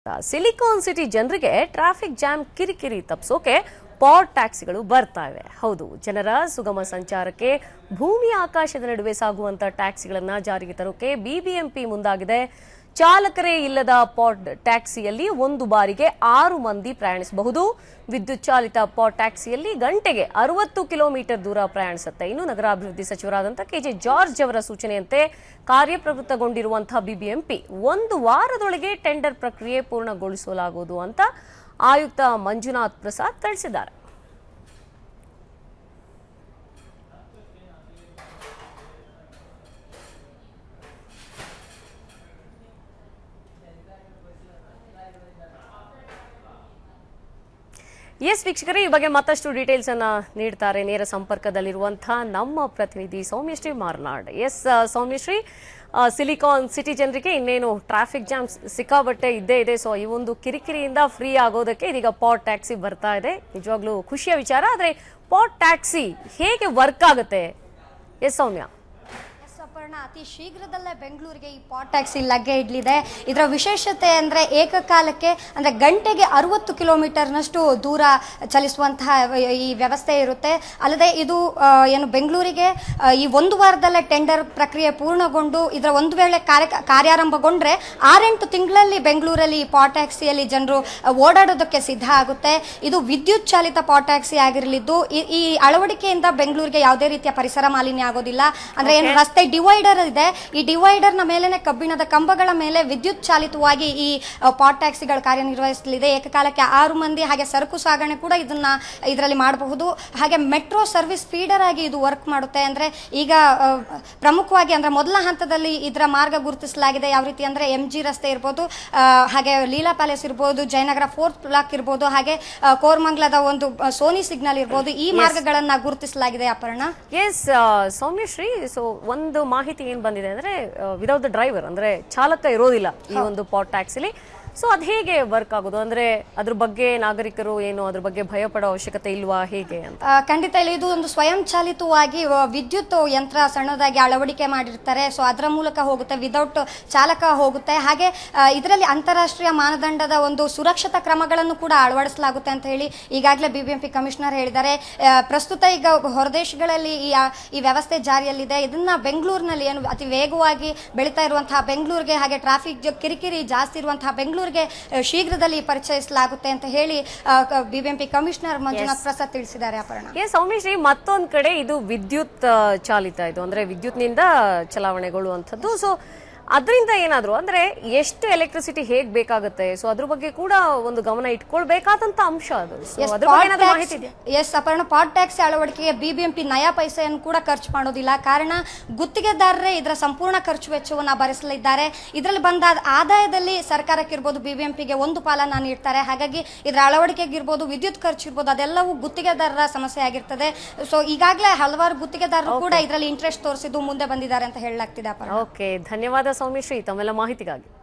silicon city ಜನರಿಗೆ traffic jam ಕಿರಿಕಿರಿ ತಪ್ಪಿಸೋಕೆ ಪಾಡ್ ಟ್ಯಾಕ್ಸಿಗಳು ಬರ್ತಾ ಇವೆ ಹೌದು ಜನರ ಸುಗಮ ಸಂಚಾರಕ್ಕೆ ಭೂಮಿ ಆಕಾಶದ ನಡುವೆ ಸಾಗುವಂತ ಟ್ಯಾಕ್ಸಿಗಳನ್ನ ಜಾರಿಗೆ ತರೋಕೆ ಬಿಬಿಎಂಪಿ ಮುಂದಾಗಿದೆ ಚಾಲಕರೇ ಇಲ್ಲದ ಪಾಡ್ ಟ್ಯಾಕ್ಸಿಯಲ್ಲಿ ಒಂದು ಬಾರಿಗೆ ಆರು ಮಂದಿ ಪ್ರಯಾಣಿಸಬಹುದು ವಿದ್ಯುತ್ ಚಾಲಿತ ಪಾಡ್ ಟ್ಯಾಕ್ಸಿಯಲ್ಲಿ ಗಂಟೆಗೆ ಅರವತ್ತು ಕಿಲೋಮೀಟರ್ ದೂರ ಪ್ರಯಾಣಿಸುತ್ತೆ ಇನ್ನು ನಗರಾಭಿವೃದ್ಧಿ ಸಚಿವರಾದಂತಹ ಕೆಜೆ ಜಾರ್ಜ್ ಅವರ ಸೂಚನೆಯಂತೆ ಕಾರ್ಯಪ್ರವೃತ್ತಗೊಂಡಿರುವಂತಹ ಬಿಬಿಎಂಪಿ ಒಂದು ವಾರದೊಳಗೆ ಟೆಂಡರ್ ಪ್ರಕ್ರಿಯೆ ಪೂರ್ಣಗೊಳಿಸಲಾಗುವುದು ಅಂತ ಆಯುಕ್ತ ಮಂಜುನಾಥ್ ಪ್ರಸಾದ್ ತಿಳಿಸಿದ್ದಾರೆ ಎಸ್ ವೀಕ್ಷಕರೇ ಈ ಬಗ್ಗೆ ಮತ್ತಷ್ಟು ಡೀಟೇಲ್ಸ್ ಅನ್ನ ನೀಡ್ತಾರೆ ನೇರ ಸಂಪರ್ಕದಲ್ಲಿರುವಂತಹ ನಮ್ಮ ಪ್ರತಿನಿಧಿ ಸೌಮ್ಯಶ್ರೀ ಮಾರ್ನಾಡ್ ಎಸ್ ಸೌಮ್ಯಶ್ರೀ ಆ, ಸಿಲಿಕಾನ್ ಸಿಟಿ ಜನರಿಗೆ ಇನ್ನೇನು ಟ್ರಾಫಿಕ್ ಜಾಮ್ ಸಿಕ್ಕಾಬಟ್ಟೆ ಇದ್ದೇ ಇದೆ ಸೊ ಈ ಒಂದು ಕಿರಿಕಿರಿಯಿಂದ ಫ್ರೀ ಆಗೋದಕ್ಕೆ ಇದೀಗ ಪಾಟ್ ಟ್ಯಾಕ್ಸಿ ಬರ್ತಾ ಇದೆ ನಿಜವಾಗ್ಲೂ ಖುಷಿಯ ವಿಚಾರ ಆದರೆ ಪಾಟ್ ಟ್ಯಾಕ್ಸಿ ಹೇಗೆ ವರ್ಕ್ ಆಗುತ್ತೆ ಎಸ್ ಸೌಮ್ಯ ಎಸ್ ಅಪರ್ಣ ಅತಿ ಶೀಘ್ರದಲ್ಲೇ ಬೆಂಗಳೂರಿಗೆ ಈ ಪಾಟ್ ಟ್ಯಾಕ್ಸಿ ಲಗ್ಗೆ ಇಡ್ಲಿದೆ ಇದರ ವಿಶೇಷತೆ ಅಂದರೆ ಏಕಕಾಲಕ್ಕೆ ಅಂದರೆ ಗಂಟೆಗೆ ಅರವತ್ತು ಕಿಲೋಮೀಟರ್ನಷ್ಟು ದೂರ ಚಲಿಸುವಂತಹ ಈ ವ್ಯವಸ್ಥೆ ಇರುತ್ತೆ ಅಲ್ಲದೆ ಇದು ಆ, ಏನು ಬೆಂಗಳೂರಿಗೆ ಆ, ಈ ಒಂದು ವಾರದಲ್ಲೇ ಟೆಂಡರ್ ಪ್ರಕ್ರಿಯೆ ಪೂರ್ಣಗೊಂಡು ಇದರ ಒಂದು ವೇಳೆ ಕಾರ್ಯ ಕಾರ್ಯಾರಂಭಗೊಂಡ್ರೆ ಆರೆಂಟು ತಿಂಗಳಲ್ಲಿ ಬೆಂಗಳೂರಲ್ಲಿ ಈ ಪಾಟ್ ಟ್ಯಾಕ್ಸಿಯಲ್ಲಿ ಜನರು ಓಡಾಡೋದಕ್ಕೆ ಸಿದ್ಧ ಆಗುತ್ತೆ ಇದು ವಿದ್ಯುತ್ ಚಾಲಿತ ಪಾಟ್ ಟ್ಯಾಕ್ಸಿ ಆಗಿರಲಿದ್ದು ಈ- ಈ ಅಳವಡಿಕೆಯಿಂದ ಬೆಂಗಳೂರಿಗೆ ಯಾವುದೇ ರೀತಿಯ ಪರಿಸರ ಮಾಲಿನ್ಯ ಆಗೋದಿಲ್ಲ ಅಂದ್ರೆ ಏನು ರಸ್ತೆ ಡಿವೈಡರ್ ಇದೆ ಈ ಡಿವೈಡರ್ ನ ಮೇಲೆನೆ ಕಬ್ಬಿಣದ ಕಂಬಗಳ ಮೇಲೆ ವಿದ್ಯುತ್ ಚಾಲಿತವಾಗಿ ಈ ಪಾಟ್ ಟ್ಯಾಕ್ಸಿಗಳು ಕಾರ್ಯನಿರ್ವಹಿಸಲಿದೆ ಏಕಕಾಲಕ್ಕೆ ಆರು ಮಂದಿ ಹಾಗೆ ಸರಕು ಸಾಗಣೆ ಕೂಡ ಇದನ್ನ ಇದರಲ್ಲಿ ಮಾಡಬಹುದು ಹಾಗೆ ಮೆಟ್ರೋ ಸರ್ವಿಸ್ ಫೀಡರ್ ಆಗಿ ಇದು ವರ್ಕ್ ಮಾಡುತ್ತೆ ಅಂದ್ರೆ ಈಗ ಆ, ಪ್ರಮುಖವಾಗಿ ಅಂದ್ರೆ ಮೊದಲ ಹಂತದಲ್ಲಿ ಇದರ ಮಾರ್ಗ ಗುರುತಿಸಲಾಗಿದೆ ಯಾವ ರೀತಿ ಅಂದ್ರೆ ಎಂ ಜಿ ರಸ್ತೆ ಇರ್ಬೋದು ಆ, ಹಾಗೆ ಲೀಲಾ ಪ್ಯಾಲೇಸ್ ಇರ್ಬೋದು ಜಯನಗರ ಫೋರ್ತ್ ಬ್ಲಾಕ್ ಇರ್ಬೋದು ಹಾಗೆ ಆ, ಕೋರ್ಮಂಗ್ಲದ ಒಂದು ಆ, ಸೋನಿ ಸಿಗ್ನಲ್ ಇರ್ಬೋದು ಈ ಮಾರ್ಗಗಳನ್ನ ಗುರುತಿಸಲಾಗಿದೆ ಅಪರ್ಣ ಎಸ್ ಸೌಮ್ಯಶ್ರೀ ಸೊ ಒಂದು ಮಾಹಿತಿ ಏನ್ ಬಂದಿದೆ ಅಂದ್ರೆ ವಿದೌಟ್ ದ ಡ್ರೈವರ್ ಅಂದ್ರೆ ಚಾಲಕ ಇರೋದಿಲ್ಲ ಈ ಒಂದು ಪಾಟ್ ಟ್ಯಾಕ್ಸಿಲಿ ಸೊ ಅದ್ ಹೇಗೆ ವರ್ಕ್ ಆಗೋದು ಅಂದ್ರೆ ಅದ್ರ ಬಗ್ಗೆ ನಾಗರಿಕರು ಏನು ಅದ್ರ ಬಗ್ಗೆ ಭಯ ಪಡೋ ಅವಶ್ಯಕತೆ ಇಲ್ವಾ ಹೇಗೆ ಅಂತ ಆ, ಖಂಡಿತ ಇಲ್ಲ ಇದು ಒಂದು ಸ್ವಯಂ ಚಾಲಿತವಾಗಿ ಆ, ವಿದ್ಯುತ್ ಯಂತ್ರ ಸಣ್ಣದಾಗಿ ಅಳವಡಿಕೆ ಮಾಡಿರ್ತಾರೆ ಸೊ ಅದರ ಮೂಲಕ ಹೋಗುತ್ತೆ ವಿದೌಟ್ ಚಾಲಕ ಹೋಗುತ್ತೆ ಹಾಗೆ ಇದರಲ್ಲಿ ಅಂತಾರಾಷ್ಟ್ರೀಯ ಮಾನದಂಡದ ಒಂದು ಸುರಕ್ಷತಾ ಕ್ರಮಗಳನ್ನು ಕೂಡ ಅಳವಡಿಸಲಾಗುತ್ತೆ ಅಂತ ಹೇಳಿ ಈಗಾಗಲೇ ಬಿಬಿಎಂಪಿ ಕಮಿಷನರ್ ಹೇಳಿದ್ದಾರೆ ಆ, ಪ್ರಸ್ತುತ ಈಗ ಹೊರದೇಶಗಳಲ್ಲಿ ಈ ಆ, ಈ ವ್ಯವಸ್ಥೆ ಜಾರಿಯಲ್ಲಿದೆ ಇದನ್ನ ಬೆಂಗಳೂರಿನಲ್ಲಿ ಏನು ಅತಿ ವೇಗವಾಗಿ ಬೆಳೀತಾ ಇರುವಂತಹ ಬೆಂಗಳೂರಿಗೆ ಹಾಗೆ ಟ್ರಾಫಿಕ್ ಕಿರಿಕಿರಿ ಜಾಸ್ತಿ ಇರುವಂತಹ ಬೆಂಗಳೂರಿಗೆ ಆ, ಶೀಘ್ರದಲ್ಲಿ ಪರಿಚಯಿಸಲಾಗುತ್ತೆ ಅಂತ ಹೇಳಿ ಬಿಬಿಎಂಪಿ ಕಮಿಷನರ್ ಮಂಜುನಾಥ್ ಪ್ರಸಾದ್ ತಿಳಿಸಿದ್ದಾರೆ ಅಪರ್ಣ ಎ ಸೌಮ್ಯಶ್ರೀ ಮತ್ತೊಂದ್ ಕಡೆ ಇದು ವಿದ್ಯುತ್ ಆ, ಚಾಲಿತ ಇದು ಅಂದ್ರೆ ವಿದ್ಯುತ್ನಿಂದ ಚಲಾವಣೆಗೊಳ್ಳುವಂಥದ್ದು ಸೊ ಅದರಿಂದ ಏನಾದ್ರು ಅಂದ್ರೆ ಎಷ್ಟು ಎಲೆಕ್ಟ್ರಿಸಿಟಿ ಹೇಗ್ ಬೇಕಾಗುತ್ತೆ ಸೊ ಅದ್ರ ಬಗ್ಗೆ ಕೂಡ ಒಂದು ಗಮನ ಇಟ್ಕೊಳ್ಬೇಕಾದಂತ ಅಂಶ ಅದು So, ಎಸ್ ಅದ್ರ ಬಗ್ಗೆ ಏನಾದ್ರು ಮಾಹಿತಿ ಇದೆಯಾ ಎಸ್ ಅಪರ್ಣ ಪಾಟ್ ಟ್ಯಾಕ್ಸ್ ಅಳವಡಿಕೆಗೆ ಬಿಬಿಎಂಪಿ ನಯಾ ಪೈಸೆಯನ್ನು ಕೂಡ ಖರ್ಚು ಮಾಡೋದಿಲ್ಲ ಕಾರಣ ಗುತ್ತಿಗೆದಾರರೇ ಇದರ ಸಂಪೂರ್ಣ ಖರ್ಚು ವೆಚ್ಚವನ್ನು ಭರಿಸಲಿದ್ದಾರೆ ಇದರಲ್ಲಿ ಬಂದ ಆದಾಯದಲ್ಲಿ ಸರ್ಕಾರಕ್ಕೆ ಇರ್ಬೋದು ಬಿಬಿಎಂಪಿಗೆ ಒಂದು ಪಾಲನ್ನ ನೀಡ್ತಾರೆ ಹಾಗಾಗಿ ಇದರ ಅಳವಡಿಕೆಗೆ ಇರ್ಬೋದು ವಿದ್ಯುತ್ ಖರ್ಚು ಇರ್ಬೋದು ಅದೆಲ್ಲವೂ ಗುತ್ತಿಗೆದಾರರ ಸಮಸ್ಯೆ ಆಗಿರ್ತದೆ ಸೊ ಈಗಾಗಲೇ ಹಲವಾರು ಗುತ್ತಿಗೆದಾರರು ಕೂಡ ಇದರಲ್ಲಿ ಇಂಟ್ರೆಸ್ಟ್ ತೋರಿಸಿದ್ದು ಮುಂದೆ ಬಂದಿದ್ದಾರೆ ಅಂತ ಹೇಳಲಾಗ್ತಿದೆ ಅಪರ್ಣ ಓಕೆ ಧನ್ಯವಾದ ಸೌಮ್ಯಶ್ರೀ ತಮ್ಮೆಲ್ಲ ಮಾಹಿತಿಗಾಗಿ